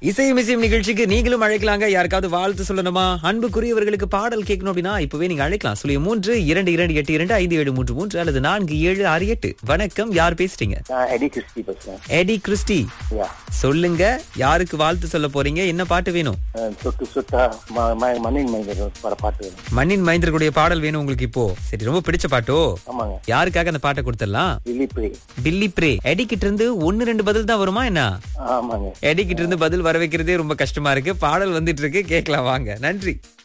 இசையும் இசையும் நிகழ்ச்சிக்கு நீங்களும் அழைக்கலாங்க யாருக்காவது வாழ்த்து சொல்லணுமா அன்புக்குரியவர்களுக்கு பாடல் கேட்கணும் அப்படின்னா இப்பவே நீங்க அழைக்கலாம் சொல்லி மூன்று இரண்டு இரண்டு எட்டு இரண்டு ஐந்து ஏழு மூன்று மூன்று அல்லது நான்கு ஏழு ஆறு எட்டு வணக்கம் யார் பேசுறீங்க நான் எடி கிறிஸ்டி பேசுறேன் எடி கிறிஸ்டி யா சொல்லுங்க யாருக்கு வாழ்த்து சொல்ல போறீங்க என்ன பாட்டு வேணும் அஹ் சொட்டு சொட்டா ம- ம- மண்ணின் மைந்தர் வர பாட்டு வேணும் மண்ணின் மைந்தர்களுடைய பாடல் வேணும் உங்களுக்கு இப்போ சரி ரொம்ப பிடிச்ச பாட்டோ ஆமாங்க யாருக்காக அந்த பாட்டை கொடுத்துடலாம் திலீப் பில்லி பிரே எடி கிட்ட இருந்து ஒன்னு ரெண்டு பதில் தான் வருமா என்ன ஆமாங்க எடி கிட்ட இருந்து பதில் வர வைக்கிறதே ரொம்ப கஷ்டமா இருக்கு பாடல் வந்துட்டு இருக்கு கேட்கலாம் வாங்க நன்றி